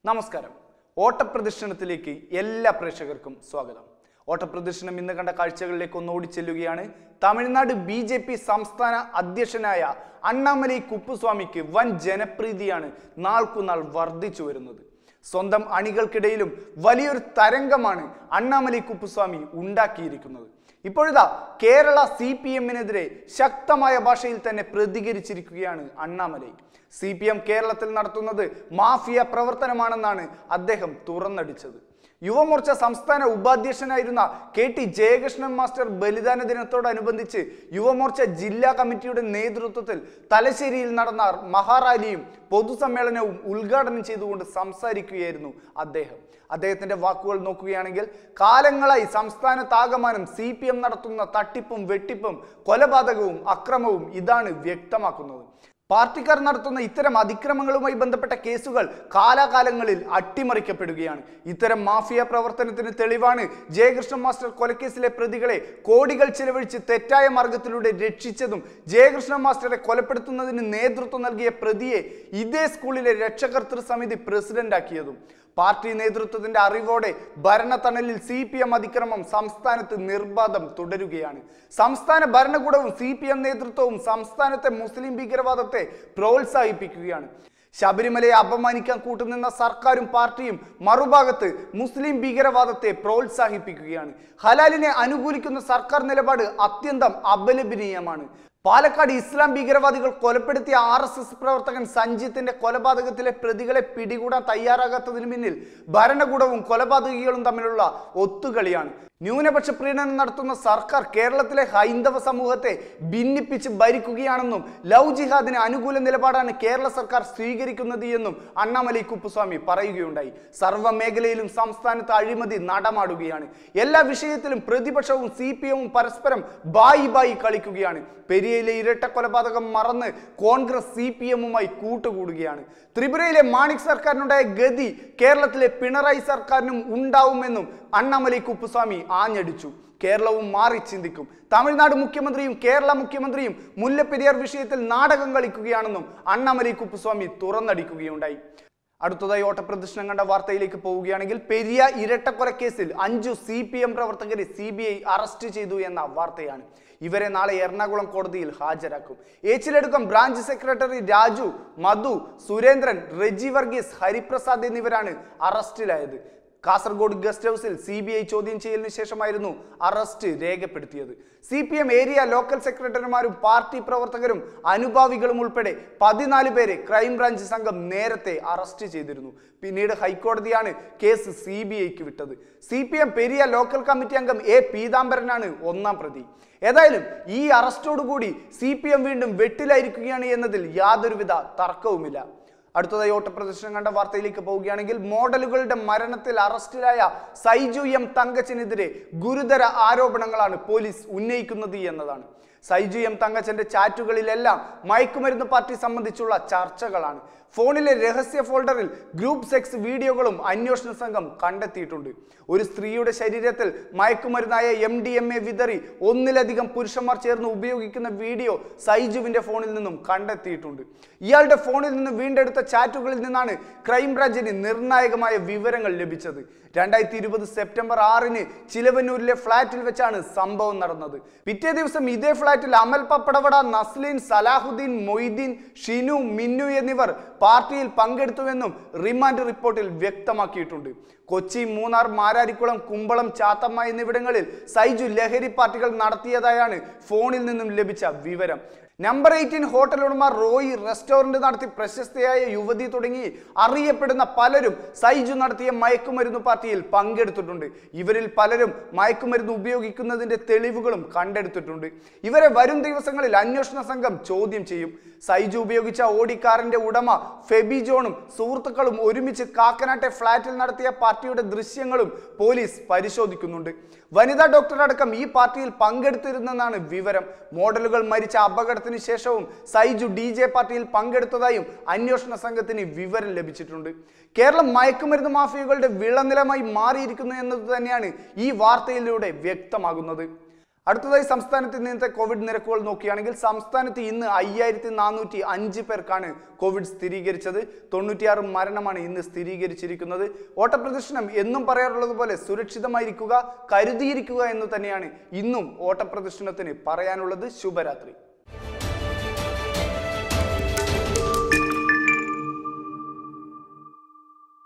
നമസ്കാരം ഓട്ടപ്രദർശനത്തിലേക്ക് എല്ലാ പ്രേക്ഷകർക്കും സ്വാഗതം ഓട്ടപ്രദർശനം ഇന്ന് കണ്ട കാഴ്ചകളിലേക്ക് ഒന്ന് ഓടിച്ചെല്ലുകയാണ് തമിഴ്നാട് ബി ജെ പി സംസ്ഥാന അധ്യക്ഷനായ അണ്ണാമലൈ കുപ്പുസ്വാമിക്ക് വൻ ജനപ്രീതിയാണ് നാൾക്കുനാൾ വർദ്ധിച്ചു വരുന്നത് സ്വന്തം അണികൾക്കിടയിലും വലിയൊരു തരംഗമാണ് അണ്ണാമലൈ കുപ്പുസ്വാമി ഉണ്ടാക്കിയിരിക്കുന്നത് ഇപ്പോഴിതാ കേരള സി പി എമ്മിനെതിരെ ശക്തമായ ഭാഷയിൽ തന്നെ പ്രതികരിച്ചിരിക്കുകയാണ് അണ്ണാമലൈ സി പി എം കേരളത്തിൽ നടത്തുന്നത് മാഫിയ പ്രവർത്തനമാണെന്നാണ് അദ്ദേഹം തുറന്നടിച്ചത് യുവമോർച്ച സംസ്ഥാന ഉപാധ്യക്ഷനായിരുന്ന കെ ടി ജയകൃഷ്ണൻ മാസ്റ്റർ ബലിദാന ദിനത്തോടനുബന്ധിച്ച് യുവമോർച്ച ജില്ലാ കമ്മിറ്റിയുടെ നേതൃത്വത്തിൽ തലശ്ശേരിയിൽ നടന്ന മഹാറാലിയും പൊതുസമ്മേളനവും ഉദ്ഘാടനം ചെയ്തുകൊണ്ട് സംസാരിക്കുകയായിരുന്നു അദ്ദേഹം അദ്ദേഹത്തിന്റെ വാക്കുകൾ നോക്കുകയാണെങ്കിൽ കാലങ്ങളായി സംസ്ഥാനത്താകമാനം സി പി എം നടത്തുന്ന തട്ടിപ്പും വെട്ടിപ്പും കൊലപാതകവും അക്രമവും ഇതാണ് വ്യക്തമാക്കുന്നത് പാർട്ടിക്കാർ നടത്തുന്ന ഇത്തരം അതിക്രമങ്ങളുമായി ബന്ധപ്പെട്ട കേസുകൾ കാലാകാലങ്ങളിൽ അട്ടിമറിക്കപ്പെടുകയാണ് ഇത്തരം മാഫിയ പ്രവർത്തനത്തിന് തെളിവാണ് ജയകൃഷ്ണൻ മാസ്റ്റർ കൊലക്കേസിലെ പ്രതികളെ കോടികൾ ചിലവഴിച്ച് തെറ്റായ മാർഗത്തിലൂടെ രക്ഷിച്ചതും ജയകൃഷ്ണൻ മാസ്റ്ററെ കൊലപ്പെടുത്തുന്നതിന് നേതൃത്വം നൽകിയ പ്രതിയെ ഇതേ സ്കൂളിലെ രക്ഷകർത്തൃ സമിതി പ്രസിഡന്റാക്കിയതും പാർട്ടി നേതൃത്വത്തിന്റെ അറിവോടെ ഭരണത്തണലിൽ സി പി എം അതിക്രമം സംസ്ഥാനത്ത് നിർബാധം തുടരുകയാണ് സംസ്ഥാന ഭരണകൂടവും സി പി എം നേതൃത്വവും സംസ്ഥാനത്തെ മുസ്ലിം ഭീകരവാദത്തെ പ്രോത്സാഹിപ്പിക്കുകയാണ് ശബരിമലയെ അപമാനിക്കാൻ കൂട്ടുനിന്ന സർക്കാരും പാർട്ടിയും മറുഭാഗത്ത് മുസ്ലിം ഭീകരവാദത്തെ പ്രോത്സാഹിപ്പിക്കുകയാണ് ഹലാലിനെ അനുകൂലിക്കുന്ന സർക്കാർ നിലപാട് അത്യന്തം അപലപനീയമാണ് പാലക്കാട് ഇസ്ലാം ഭീകരവാദികൾ കൊലപ്പെടുത്തിയ ആർ എസ് എസ് പ്രവർത്തകൻ സഞ്ജിത്തിന്റെ കൊലപാതകത്തിലെ പ്രതികളെ പിടികൂടാൻ തയ്യാറാകാത്തതിന് പിന്നിൽ ഭരണകൂടവും കൊലപാതകികളും തമ്മിലുള്ള ഒത്തുകളിയാണ് ന്യൂനപക്ഷ പ്രീണനം നടത്തുന്ന സർക്കാർ കേരളത്തിലെ ഹൈന്ദവ സമൂഹത്തെ ഭിന്നിപ്പിച്ച് ഭരിക്കുകയാണെന്നും ലവ് ജിഹാദിന് അനുകൂല നിലപാടാണ് കേരള സർക്കാർ സ്വീകരിക്കുന്നത് എന്നും അണ്ണാമലൈ കുപ്പുസ്വാമി പറയുകയുണ്ടായി സർവ്വ മേഖലയിലും സംസ്ഥാനത്ത് അഴിമതി നടമാടുകയാണ് എല്ലാ വിഷയത്തിലും പ്രതിപക്ഷവും സി പി എമ്മും പരസ്പരം ബായി ബായി കളിക്കുകയാണ് പെരിയയിലെ ഇരട്ട കൊലപാതകം മറന്ന് കോൺഗ്രസ് സി പി എമ്മുമായി കൂട്ടുകൂടുകയാണ് ത്രിപുരയിലെ മാണിക് സർക്കാരിനുണ്ടായ ഗതി കേരളത്തിലെ പിണറായി സർക്കാരിനും ഉണ്ടാവുമെന്നും അണ്ണാമലൈ കുപ്പുസ്വാമി ആഞ്ഞടിച്ചു കേരളവും മാറി ചിന്തിക്കും തമിഴ്നാട് മുഖ്യമന്ത്രിയും കേരള മുഖ്യമന്ത്രരിയും മുല്ലപ്പെരിയാർ വിഷയത്തിൽ നാടകം കളിക്കുകയാണെന്നും അണ്ണാമലൈ കുപ്പുസ്വാമി തുറന്നടിക്കുകയുണ്ടായി അടുത്തതായി ഓട്ടപ്രദർശനം കണ്ട വാർത്തയിലേക്ക് പോവുകയാണെങ്കിൽ പെരിയ ഇരട്ടക്കൊലക്കേസിൽ അഞ്ചു സി പി എം പ്രവർത്തകരെ സി ബി ഐ അറസ്റ്റ് ചെയ്തു എന്ന വാർത്തയാണ് ഇവരെ നാളെ എറണാകുളം കോടതിയിൽ ഹാജരാക്കും ഏച്ചിലെടുക്കം ബ്രാഞ്ച് സെക്രട്ടറി രാജു മധു സുരേന്ദ്രൻ റെജി വർഗീസ് ഹരിപ്രസാദ് എന്നിവരാണ് അറസ്റ്റിലായത് കാസർഗോഡ് ഗസ്റ്റ് ഹൗസിൽ സി ബി ഐ ചോദ്യം ചെയ്യലിന് ശേഷമായിരുന്നു അറസ്റ്റ് രേഖപ്പെടുത്തിയത് C P M area local സെക്രട്ടറിമാരും പാർട്ടി പ്രവർത്തകരും അനുഭാവികളും ഉൾപ്പെടെ പതിനാല് പേരെ ക്രൈംബ്രാഞ്ച് സംഘം നേരത്തെ അറസ്റ്റ് ചെയ്തിരുന്നു പിന്നീട് ഹൈക്കോടതിയാണ് കേസ് സി ബി ഐക്ക് വിട്ടത് C P M Periya local committee അംഗം എ പീതാംബരനാണ് ഒന്നാം പ്രതി ഏതായാലും ഈ അറസ്റ്റോടുകൂടി സി പി എം വീണ്ടും വെട്ടിലായിരിക്കുകയാണ് എന്നതിൽ യാതൊരുവിധ തർക്കവുമില്ല അടുത്തതായി ഓട്ടപ്രദർശനം കണ്ട വാർത്തയിലേക്ക് പോവുകയാണെങ്കിൽ മോഡലുകളുടെ മരണത്തിൽ അറസ്റ്റിലായ സൈജു എം തങ്കച്ചനെതിരെ ഗുരുതര ആരോപണങ്ങളാണ് പോലീസ് ഉന്നയിക്കുന്നത് എന്നതാണ് സൈജു എം തങ്കച്ചന്റെ ചാറ്റുകളിലെല്ലാം മയക്കുമരുന്ന് പാർട്ടി സംബന്ധിച്ചുള്ള ചർച്ചകളാണ് ഫോണിലെ രഹസ്യ ഫോൾഡറിൽ ഗ്രൂപ്പ് സെക്സ് വീഡിയോകളും അന്വേഷണ സംഘം കണ്ടെത്തിയിട്ടുണ്ട് ഒരു സ്ത്രീയുടെ ശരീരത്തിൽ മയക്കുമരുന്നായ എം ഡി എം എ വിതറി ഒന്നിലധികം പുരുഷന്മാർ ചേർന്ന് ഉപയോഗിക്കുന്ന വീഡിയോ സൈജുവിന്റെ ഫോണിൽ നിന്നും കണ്ടെത്തിയിട്ടുണ്ട് ഇയാളുടെ ഫോണിൽ നിന്ന് വീണ്ടെടുത്ത ചാറ്റുകളിൽ നിന്നാണ് ക്രൈംബ്രാഞ്ചിന് നിർണായകമായ വിവരങ്ങൾ ലഭിച്ചത് രണ്ടായിരത്തി ഇരുപത് സെപ്റ്റംബർ ആറിന് ചിലവന്നൂരിലെ ഫ്ളാറ്റിൽ വെച്ചാണ് സംഭവം നടന്നത് പിറ്റേ ദിവസം ഇതേ ഫ്ളാറ്റിൽ അമൽ പപ്പടവട നസ്ലീൻ സലാഹുദ്ദീൻ മൊയ്തീൻ ഷിനു മിന്നു എന്നിവർ പാർട്ടിയിൽ പങ്കെടുത്തുവെന്നും റിമാൻഡ് റിപ്പോർട്ടിൽ വ്യക്തമാക്കിയിട്ടുണ്ട് കൊച്ചി മൂന്നാർ മാരാരിക്കുളം കുമ്പളം ചാത്തമ്മ എന്നിവിടങ്ങളിൽ സൈജു ലഹരി പാർട്ടികൾ നടത്തിയതായാണ് ഫോണിൽ നിന്നും ലഭിച്ച വിവരം നമ്പർ എയ്റ്റീൻ ഹോട്ടൽ ഉടമ റോയി റെസ്റ്റോറന്റ് നടത്തി പ്രശസ്തയായ യുവതി തുടങ്ങി അറിയപ്പെടുന്ന പലരും സൈജു നടത്തിയ മയക്കുമരുന്ന് പാർട്ടിയിൽ പങ്കെടുത്തിട്ടുണ്ട് ഇവരിൽ പലരും മയക്കുമരുന്ന് ഉപയോഗിക്കുന്നതിന്റെ തെളിവുകളും കണ്ടെടുത്തിട്ടുണ്ട് ഇവരെ വരും ദിവസങ്ങളിൽ അന്വേഷണ സംഘം ചോദ്യം ചെയ്യും സൈജു ഉപയോഗിച്ച ഓടിക്കാറിന്റെ ഉടമ ഫെബി ജോണും സുഹൃത്തുക്കളും ഒരുമിച്ച് കാക്കനാട്ടെ ഫ്ളാറ്റിൽ നടത്തിയ പാർട്ടിയുടെ ദൃശ്യങ്ങളും പോലീസ് പരിശോധിക്കുന്നുണ്ട് വനിതാ ഡോക്ടർ അടക്കം ഈ പാർട്ടിയിൽ പങ്കെടുത്തിരുന്നെന്നാണ് വിവരം മോഡലുകൾ മരിച്ച അപകടത്തിന് ശേഷവും സൈജു ഡി ജെ പാർട്ടിയിൽ പങ്കെടുത്തതായും അന്വേഷണ സംഘത്തിന് വിവരം ലഭിച്ചിട്ടുണ്ട് കേരളം മയക്കുമരുന്ന് മാഫിയകളുടെ വിളനിലമായി മാറിയിരിക്കുന്നു എന്നത് തന്നെയാണ് ഈ വാർത്തയിലൂടെ വ്യക്തമാകുന്നത് അടുത്തതായി സംസ്ഥാനത്ത് ഇന്നത്തെ കോവിഡ് നിരക്കുകൾ നോക്കുകയാണെങ്കിൽ സംസ്ഥാനത്ത് ഇന്ന് അയ്യായിരത്തി നാനൂറ്റി അഞ്ച് പേർക്കാണ് കോവിഡ് സ്ഥിരീകരിച്ചത് തൊണ്ണൂറ്റിയാറ് മരണമാണ് ഇന്ന് സ്ഥിരീകരിച്ചിരിക്കുന്നത് ഓട്ടപ്രദർശനം എന്നും പറയാറുള്ളത് പോലെ സുരക്ഷിതമായിരിക്കുക കരുതിയിരിക്കുക എന്ന് തന്നെയാണ് ഇന്നും ഓട്ടപ്രദർശനത്തിന് പറയാനുള്ളത് ശുഭരാത്രി